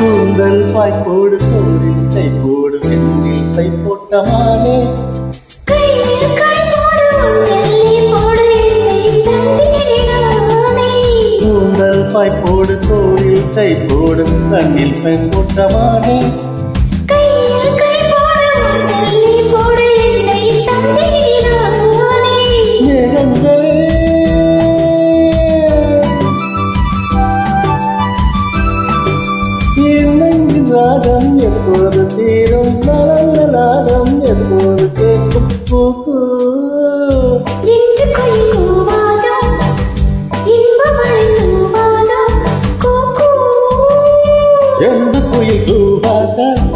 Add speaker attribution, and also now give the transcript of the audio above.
Speaker 1: கூந்தல் பாய் போடு கோரில் கை போடு வெண்ணில் கை போட்டமானே
Speaker 2: கையில் கை போடு செல்லி போடு என்னை தந்திரினானே
Speaker 1: கூந்தல் பாய் போடு கோரில் கை போடு கண்ணில் பெண் போட்டமானே
Speaker 2: கையில் கை போடு செல்லி போடு என்னை தந்திரினானே
Speaker 1: மேகங்கள் எண்ணங்கின் ராகம் எப்பொழுது தீரும் நலந்த ராகம் எப்போது கேட்கும் பூக்கு
Speaker 2: என்று குயில் கூவாதோ இன்ப மழை தூவாதோ கூ கூ
Speaker 1: எந்த குயில் தூவாதான்